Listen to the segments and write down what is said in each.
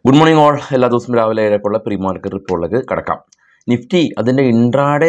good morning all എല്ലാ ദിവസവും രാവിലെ ഏഴേക്കുള്ള പ്രീ മാർക്കറ്റ് റിപ്പോർട്ടിലേക്ക് കടക്കാം നിഫ്റ്റി അതിൻ്റെ ഇൻട്രാഡേ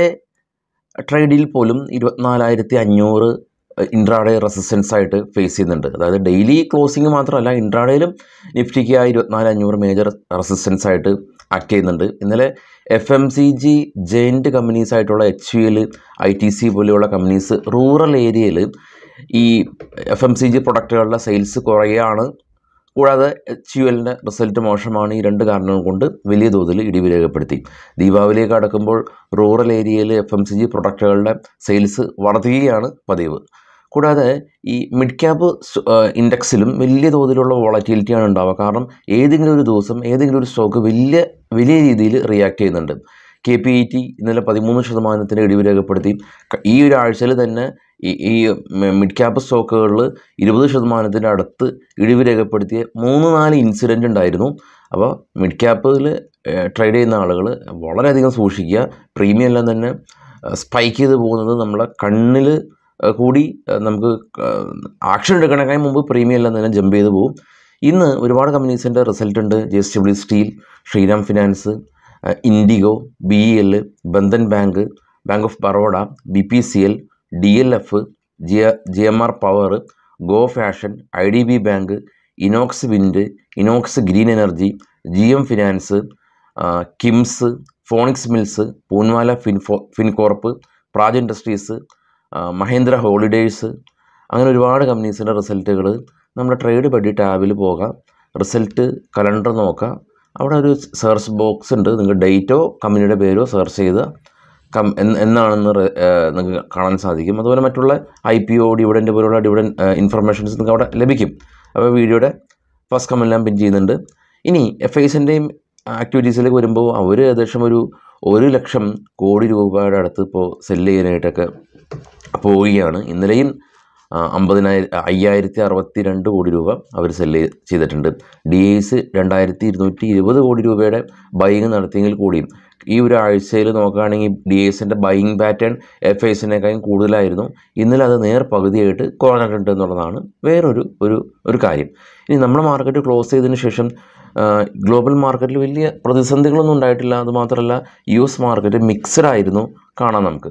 ട്രേഡിൽ പോലും ഇരുപത്തിനാലായിരത്തി അഞ്ഞൂറ് ഇൻട്രാഡേ റെസിസ്റ്റൻസ് ആയിട്ട് ഫേസ് ചെയ്യുന്നുണ്ട് അതായത് ഡെയിലി ക്ലോസിംഗ് മാത്രമല്ല ഇൻട്രാഡേയിലും നിഫ്റ്റിക്ക് ആ ഇരുപത്തിനാല് അഞ്ഞൂറ് മേജർ റെസിസ്റ്റൻസ് ആയിട്ട് ആക്ട് ചെയ്യുന്നുണ്ട് ഇന്നലെ F M C G giant companies ആയിട്ടുള്ള H U L I T C പോലെയുള്ള കമ്പനീസ് റൂറൽ ഏരിയയിൽ ഈ എഫ് എം സി ജി പ്രൊഡക്റ്റുകളുടെ സെയിൽസ് കുറയുകയാണ് കൂടാതെ എച്ച് യു എല്ലിൻ്റെ റിസൾട്ട് മോശമാണ് ഈ രണ്ട് കാരണങ്ങൾ കൊണ്ട് വലിയ തോതിൽ ഇടിവ് രേഖപ്പെടുത്തി ദീപാവലിയൊക്കെ അടക്കുമ്പോൾ റൂറൽ ഏരിയയിൽ എഫ് എം സി ജി പ്രൊഡക്റ്റുകളുടെ സെയിൽസ് വർദ്ധിക്കുകയാണ് പതിവ് കൂടാതെ ഈ മിഡ് ക്യാപ്പ് ഇൻഡെക്സിലും വലിയ തോതിലുള്ള വോളറ്റിലിറ്റിയാണ് ഉണ്ടാവുക കാരണം ഏതെങ്കിലും ഒരു ദിവസം ഏതെങ്കിലും ഒരു സ്റ്റോക്ക് വലിയ വലിയ രീതിയിൽ റിയാക്ട് ചെയ്യുന്നുണ്ട് കെ പി ഇ ടി ഇന്നലെ പതിമൂന്ന് ശതമാനത്തിൻ്റെ ഇടിവ് രേഖപ്പെടുത്തി ക- ഈ ഒരു ആഴ്ചയിൽ തന്നെ ഈ ഈ മിഡ് ക്യാപ്പ് സ്റ്റോക്കുകളിൽ ഇരുപത് ശതമാനത്തിൻ്റെ അടുത്ത് ഇടിവ് രേഖപ്പെടുത്തിയ മൂന്ന് നാല് ഇൻസിഡൻ്റ് ഉണ്ടായിരുന്നു അപ്പോൾ മിഡ് ക്യാപ്പിൽ ട്രേഡ് ചെയ്യുന്ന ആളുകൾ വളരെയധികം സൂക്ഷിക്കുക പ്രീമിയം എല്ലാം തന്നെ സ്പൈക്ക് ചെയ്ത് പോകുന്നത് നമ്മളെ കണ്ണിൽ കൂടി ഏഹ്, നമുക്ക് ആക്ഷൻ എടുക്കണേക്കാൾ മുമ്പ് പ്രീമിയം എല്ലാം തന്നെ ജമ്പ് ചെയ്ത് പോകും ഇന്ന് ഒരുപാട് കമ്പനീസിൻ്റെ റിസൾട്ട് ഉണ്ട് J S W steel Shriram finance IndiGo B E L Bandhan bank bank of Baroda B P C L D L F G G M R power go fashion I D B bank Inox wind Inox green energy G M finance ആ, KIMS Phoenix mills Poonawalla ഫിൻഫോ Fincorp Praj industries ആ, Mahindra holidays അങ്ങനെ ഒരുപാട് കമ്പനീസിൻ്റെ റിസൾട്ടുകൾ നമ്മുടെ trade buddy ടാബിൽ പോകാം result calendar നോക്കാം അവിടെ ഒരു സെർച്ച് ബോക്സ് ഉണ്ട് നിങ്ങൾക്ക് ഡേറ്റോ കമ്പനിയുടെ പേരോ സെർച്ച് ചെയ്ത് കം എന്ന് എന്നാണെന്ന് റെ- ഏഹ് നിങ്ങൾക്ക് കാണാൻ സാധിക്കും അതുപോലെ മറ്റുള്ള ഐ പി ഒ ഡിവിഡൻ്റ് പോലുള്ള ഡിവിഡൻ ഇൻഫർമേഷൻസ് നിങ്ങൾക്ക് അവിടെ ലഭിക്കും അപ്പോൾ വീഡിയോയുടെ ഫസ്റ്റ് കമെല്ലാം പിൻ ചെയ്യുന്നുണ്ട് ഇനി എഫ് ഐസിൻ്റെയും ആക്ടിവിറ്റീസിലേക്ക് വരുമ്പോൾ അവർ ഏകദേശം ഒരു ഒരു ലക്ഷം കോടി രൂപയുടെ അടുത്ത് ഇപ്പോൾ സെല്ല് ചെയ്യാനായിട്ടൊക്കെ പോവുകയാണ് ഇന്നലെയും അമ്പതിനായിരം അയ്യായിരത്തി അറുപത്തി രണ്ട് കോടി രൂപ അവർ സെല്ല് ചെയ്തിട്ടുണ്ട് ഡി എസ് രണ്ടായിരത്തി ഇരുന്നൂറ്റി ഇരുപത് കോടി രൂപയുടെ ബൈങ് നടത്തിയെങ്കിൽ കൂടിയും ഈ ഒരു ആഴ്ചയിൽ നോക്കുകയാണെങ്കിൽ ഡി എസിൻ്റെ ബൈയിങ് പാറ്റേൺ എഫ് ഐസിനേക്കാളും കൂടുതലായിരുന്നു ഇന്നലെ അത് നേർ പകുതിയായിട്ട് കുറഞ്ഞിട്ടുണ്ട് എന്നുള്ളതാണ് വേറൊരു ഒരു ഒരു കാര്യം ഇനി നമ്മുടെ മാർക്കറ്റ് ക്ലോസ് ചെയ്തതിന് ശേഷം ഗ്ലോബൽ മാർക്കറ്റിൽ വലിയ പ്രതിസന്ധികളൊന്നും ഉണ്ടായിട്ടില്ല അതുമാത്രമല്ല യു എസ് മാർക്കറ്റ് മിക്സഡ് ആയിരുന്നു കാണാം നമുക്ക്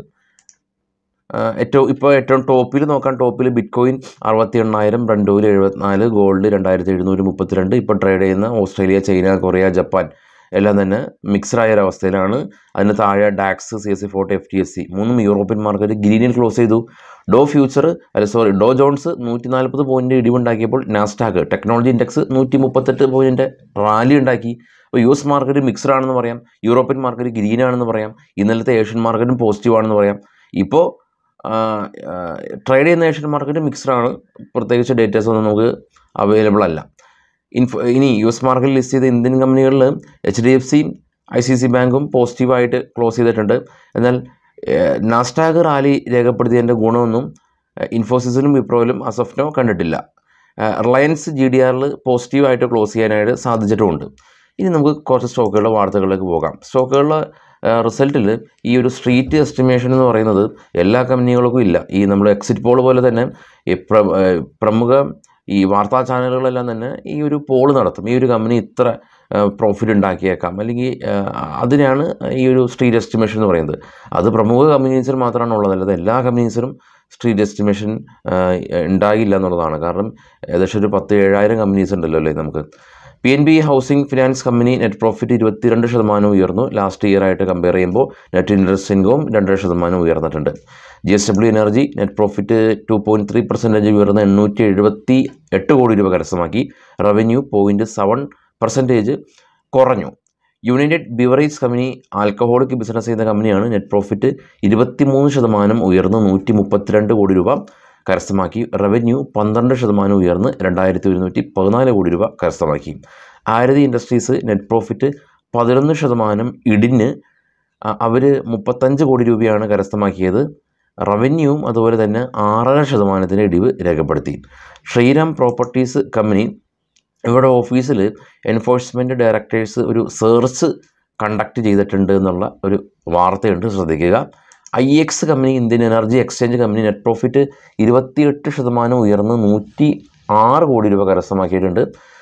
ആഹ് ഏറ്റവും ഇപ്പോൾ ഏറ്റവും ടോപ്പിൽ നോക്കാൻ ടോപ്പിൽ ബിറ്റ് കോയിൻ അറുപത്തി എണ്ണായിരം രണ്ടൂര് എഴുപത്തിനാല് ഗോൾഡ് രണ്ടായിരത്തി എഴുന്നൂറ്റി മുപ്പത്തിരണ്ട് ഇപ്പോൾ ട്രേഡ് ചെയ്യുന്ന ഓസ്ട്രേലിയ ചൈന കൊറിയ ജപ്പാൻ എല്ലാം തന്നെ മിക്സ്ഡ് ആയ ഒരവസ്ഥയിലാണ് അതിന് താഴെ DAX C S C forty F T S C മൂന്നും യൂറോപ്യൻ മാർക്കറ്റ് ഗ്രീനിൽ ക്ലോസ് ചെയ്തു ഡോ ഫ്യൂച്ചർ അല്ല സോറി ഡോ ജോൺസ് നൂറ്റി നാൽപ്പത് പോയിൻ്റ് ഇടിവുണ്ടാക്കിയപ്പോൾ നാസ്റ്റാക്ക് ടെക്നോളജി ഇൻഡെക്സ് നൂറ്റി മുപ്പത്തെട്ട് പോയിൻ്റ് റാലി ഉണ്ടാക്കി അപ്പോൾ യു എസ് മാർക്കറ്റ് മിക്സ്ഡ് ആണെന്ന് പറയാം യൂറോപ്യൻ മാർക്കറ്റ് ഗ്രീൻ ആണെന്ന് പറയാം ഇന്നലത്തെ ഏഷ്യൻ മാർക്കറ്റും പോസിറ്റീവ് ആണെന്ന് പറയാം ഇപ്പോൾ ട്രേഡ് ചെയ്യുന്ന ഏഷ്യൻ മാർക്കറ്റ് മിക്സ്ഡ് ആണ് പ്രത്യേകിച്ച് ഡേറ്റാസ് ഒന്നും നമുക്ക് അവൈലബിൾ അല്ല ഇൻഫോ ഇനി യു എസ് മാർക്കറ്റിൽ ലിസ്റ്റ് ചെയ്ത ഇന്ത്യൻ കമ്പനികളിൽ എച്ച് ഡി എഫ് സിയും ഐ സി സി ബാങ്കും പോസിറ്റീവായിട്ട് ക്ലോസ് ചെയ്തിട്ടുണ്ട് എന്നാൽ നാസ്റ്റാഗ് റാലി രേഖപ്പെടുത്തിയതിൻ്റെ ഗുണമൊന്നും ഏഹ്, ഇൻഫോസിസിലും വിപ്രോയിലും അസഫ്നോ കണ്ടിട്ടില്ല ഏഹ്, റിലയൻസ് ജി ഡി ആറിൽ പോസിറ്റീവായിട്ട് ക്ലോസ് ചെയ്യാനായിട്ട് സാധിച്ചിട്ടുമുണ്ട് ഇനി നമുക്ക് കുറച്ച് സ്റ്റോക്കുകളുടെ വാർത്തകളിലേക്ക് പോകാം സ്റ്റോക്കുകളുടെ റിസൾട്ടിൽ ഈ ഒരു സ്ട്രീറ്റ് എസ്റ്റിമേഷൻ എന്ന് പറയുന്നത് എല്ലാ കമ്പനികൾക്കും ഇല്ല ഈ നമ്മൾ എക്സിറ്റ് പോൾ പോലെ തന്നെ ഈ പ്ര ഏഹ് പ്രമുഖ ഈ വാർത്താ ചാനലുകളെല്ലാം തന്നെ ഈ ഒരു പോൾ നടത്തും ഈ ഒരു കമ്പനി ഇത്ര പ്രോഫിറ്റ് ഉണ്ടാക്കിയേക്കാം അല്ലെങ്കിൽ ഏഹ്, അതിനാണ് ഈ ഒരു സ്ട്രീറ്റ് എസ്റ്റിമേഷൻ എന്ന് പറയുന്നത് അത് പ്രമുഖ കമ്പനീസിൽ മാത്രമാണ് ഉള്ളത് അല്ലാതെ എല്ലാ കമ്പനീസിനും സ്ട്രീറ്റ് എസ്റ്റിമേഷൻ ഉണ്ടാകില്ല എന്നുള്ളതാണ് കാരണം ഏകദേശം ഒരു പത്ത് ഏഴായിരം കമ്പനീസ് ഉണ്ടല്ലോ അല്ലേ നമുക്ക് P N B housing finance company net profit ഇരുപത്തിരണ്ട് ശതമാനം ഉയർന്നു ലാസ്റ്റ് ഇയർ ആയിട്ട് കമ്പയർ ചെയ്യുമ്പോൾ നെറ്റ് ഇൻട്രസ്റ്റ് ഇൻകവും രണ്ടര ശതമാനം ഉയർന്നിട്ടുണ്ട് J S W energy net profit two point three percentage ഉയർന്ന് എണ്ണൂറ്റി എഴുപത്തി എട്ട് കോടി രൂപ കരസ്ഥമാക്കി റവന്യൂ പോയിൻറ്റ് സെവൻ പെർസെൻറ്റേജ് കുറഞ്ഞു united beverage company alcoholic business ചെയ്യുന്ന കമ്പനിയാണ് നെറ്റ് പ്രോഫിറ്റ് ഇരുപത്തിമൂന്ന് ശതമാനം ഉയർന്ന് നൂറ്റി മുപ്പത്തിരണ്ട് കോടി രൂപ കരസ്ഥമാക്കി റവന്യൂ പന്ത്രണ്ട് ശതമാനം ഉയർന്ന് രണ്ടായിരത്തി ഒരുന്നൂറ്റി പതിനാല് കോടി രൂപ കരസ്ഥമാക്കി ആരതി ഇൻഡസ്ട്രീസ് നെറ്റ് പ്രോഫിറ്റ് പതിനൊന്ന് ശതമാനം ഇടിഞ്ഞ് അവർ മുപ്പത്തഞ്ച് കോടി രൂപയാണ് കരസ്ഥമാക്കിയത് റവന്യൂവും അതുപോലെ തന്നെ ആറര ശതമാനത്തിന് ഇടിവ് രേഖപ്പെടുത്തി ശ്രീറാം പ്രോപ്പർട്ടീസ് കമ്പനി ഇവിടെ ഓഫീസിൽ എൻഫോഴ്സ്മെൻറ്റ് ഡയറക്ടേഴ്സ് ഒരു സെർച്ച് കണ്ടക്ട് ചെയ്തിട്ടുണ്ട് എന്നുള്ള ഒരു വാർത്തയുണ്ട് ശ്രദ്ധിക്കുക I X company Indian energy exchange company net profit ഇരുപത്തിയെട്ട് ശതമാനം ഉയർന്ന് നൂറ്റി ആറ് കോടി രൂപ കരസ്ഥമാക്കിയിട്ടുണ്ട്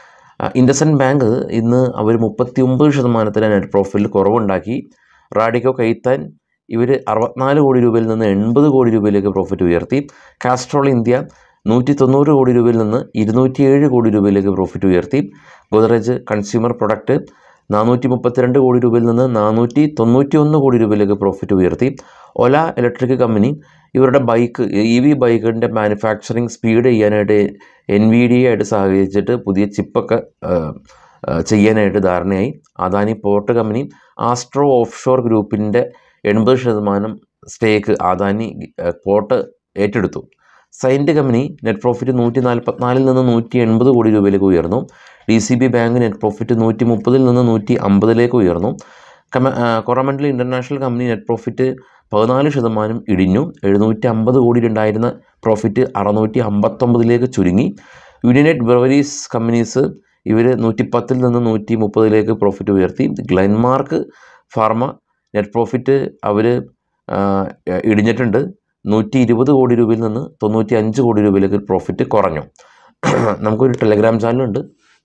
ഇൻഡസൻഡ് ബാങ്ക് ഇന്ന് അവർ മുപ്പത്തി ഒമ്പത് ശതമാനത്തിന് നെറ്റ് പ്രോഫിറ്റിൽ കുറവുണ്ടാക്കി റാഡിക്കോ കൈത്താൻ ഇവർ അറുപത്തിനാല് കോടി രൂപയിൽ നിന്ന് എൺപത് കോടി രൂപയിലേക്ക് പ്രോഫിറ്റ് ഉയർത്തി കാസ്ട്രോൾ ഇന്ത്യ നൂറ്റി തൊണ്ണൂറ് കോടി രൂപയിൽ നിന്ന് ഇരുന്നൂറ്റിയേഴ് കോടി രൂപയിലേക്ക് പ്രോഫിറ്റ് ഉയർത്തി ഗോദ്രേജ് കൺസ്യൂമർ പ്രൊഡക്റ്റ് നാനൂറ്റി മുപ്പത്തിരണ്ട് കോടി രൂപയിൽ നിന്ന് നാനൂറ്റി തൊണ്ണൂറ്റി ഒന്ന് കോടി രൂപയിലേക്ക് പ്രോഫിറ്റ് ഉയർത്തി ഒല ഇലക്ട്രിക് കമ്പനി ഇവരുടെ ബൈക്ക് ഇ വി ബൈക്കിൻ്റെ മാനുഫാക്ചറിങ് സ്പീഡ് ചെയ്യാനായിട്ട് എൻ വി ഡി ആയിട്ട് സഹകരിച്ചിട്ട് പുതിയ ചിപ്പൊക്കെ ചെയ്യാനായിട്ട് ധാരണയായി Adani port company Astro offshore ഗ്രൂപ്പിൻ്റെ എൺപത് ശതമാനം സ്റ്റേക്ക് അദാനി ഏഹ്, പോർട്ട് ഏറ്റെടുത്തു സൈൻറ്റ് കമ്പനി നെറ്റ് പ്രോഫിറ്റ് നൂറ്റി നാൽപ്പത്തിനാലിൽ നിന്ന് നൂറ്റി എൺപത് കോടി രൂപയിലേക്ക് ഉയർന്നു D C B bank net profit നൂറ്റി മുപ്പതിൽ നിന്ന് നൂറ്റി അമ്പതിലേക്ക് ഉയർന്നു കമ Coromandel international company net profit പതിനാല് ശതമാനം ഇടിഞ്ഞു എഴുന്നൂറ്റി അമ്പത് കോടിയിലുണ്ടായിരുന്ന പ്രോഫിറ്റ് അറുന്നൂറ്റി അമ്പത്തൊമ്പതിലേക്ക് ചുരുങ്ങി യൂണിയനറ്റ് ബ്രവറീസ് കമ്പനീസ് ഇവർ നൂറ്റിപ്പത്തിൽ നിന്ന് നൂറ്റി മുപ്പതിലേക്ക് പ്രോഫിറ്റ് ഉയർത്തി ഗ്ലെൻമാർക്ക് ഫാർമ നെറ്റ് പ്രോഫിറ്റ് അവർ ഇടിഞ്ഞിട്ടുണ്ട് നൂറ്റി ഇരുപത് കോടി രൂപയിൽ നിന്ന് തൊണ്ണൂറ്റി അഞ്ച് കോടി രൂപയിലേക്ക് പ്രോഫിറ്റ് കുറഞ്ഞു നമുക്കൊരു ടെലഗ്രാം ചാനലുണ്ട്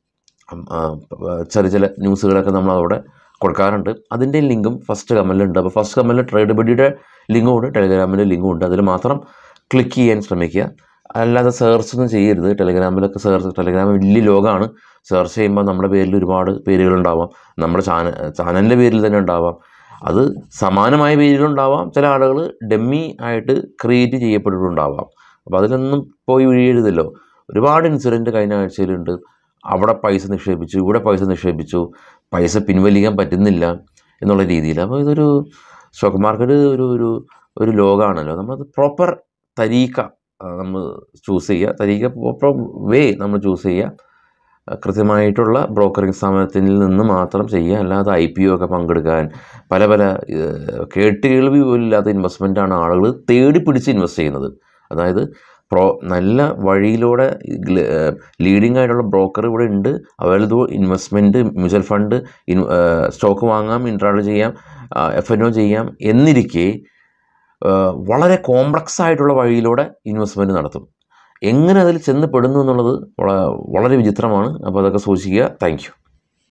ഉം, ആ, ചെറിയ ചില ന്യൂസുകളൊക്കെ നമ്മൾ അവിടെ കൊടുക്കാറുണ്ട് അതിൻ്റെ ലിങ്കും ഫസ്റ്റ് കമൻറ്റിലുണ്ട് അപ്പോൾ ഫസ്റ്റ് കമൻറ്റിൽ ട്രേഡബിഡിയുടെ ലിങ്കും ഉണ്ട് ടെലഗ്രാമിൻ്റെ ലിങ്കും ഉണ്ട് അതിൽ മാത്രം ക്ലിക്ക് ചെയ്യാൻ ശ്രമിക്കുക അല്ലാതെ സെർച്ച് ഒന്നും ചെയ്യരുത് ടെലഗ്രാമിലൊക്കെ സെർച്ച് ടെലഗ്രാം വലിയ ലോകമാണ് സെർച്ച് ചെയ്യുമ്പോൾ നമ്മുടെ പേരിൽ ഒരുപാട് പേരുകളുണ്ടാവാം നമ്മുടെ ചാനൽ ചാനലിൻ്റെ പേരിൽ തന്നെ ഉണ്ടാവാം അത് സമാനമായ പേരിലുണ്ടാവാം ചില ആളുകൾ ഡെമ്മി ആയിട്ട് ക്രിയേറ്റ് ചെയ്യപ്പെട്ടിട്ടുണ്ടാവാം അപ്പോൾ അതിലൊന്നും പോയി വീഴരുതല്ലോ ഒരുപാട് ഇൻസിഡൻറ്റ് കഴിഞ്ഞ ആഴ്ചയിലുണ്ട് അവിടെ പൈസ നിക്ഷേപിച്ചു ഇവിടെ പൈസ നിക്ഷേപിച്ചു പൈസ പിൻവലിക്കാൻ പറ്റുന്നില്ല എന്നുള്ള രീതിയിൽ അപ്പോൾ ഇതൊരു സ്റ്റോക്ക് മാർക്കറ്റ് ഒരു ഒരു ഒരു ലോകമാണല്ലോ നമ്മളത് പ്രോപ്പർ തരീക്ക നമ്മൾ ചൂസ് ചെയ്യുക തരീക്ക പ്രോപ്പർ വേ നമ്മൾ ചൂസ് ചെയ്യുക ആ, കൃത്യമായിട്ടുള്ള ബ്രോക്കറിംഗ് സ്ഥാപനത്തിൽ നിന്ന് മാത്രം ചെയ്യുക അല്ലാതെ ഐ പി ഒ ഒക്കെ പങ്കെടുക്കാൻ പല പല ഏഹ്, കേട്ടുകേൾവി പോലും ഇല്ലാത്ത ഇൻവെസ്റ്റ്മെൻറ്റാണ് ആളുകൾ തേടി പിടിച്ച് ഇൻവെസ്റ്റ് ചെയ്യുന്നത് അതായത് പ്രോ നല്ല വഴിയിലൂടെ ലീഡിംഗ് ആയിട്ടുള്ള ബ്രോക്കർ ഇവിടെ ഉണ്ട് അവരത് investment mutual fund in stock വാങ്ങാം ഇൻട്രാഡ് ചെയ്യാം എഫ് എൻ ഒ ചെയ്യാം എന്നിരിക്കെ ആ, വളരെ കോംപ്ലക്സ് ആയിട്ടുള്ള വഴിയിലൂടെ ഇൻവെസ്റ്റ്മെൻറ്റ് നടത്തും എങ്ങനെ അതിൽ ചെന്ന് പെടുന്നു എന്നുള്ളത് വള- വളരെ വിചിത്രമാണ് അപ്പോൾ അതൊക്കെ സൂക്ഷിക്കുക താങ്ക് യു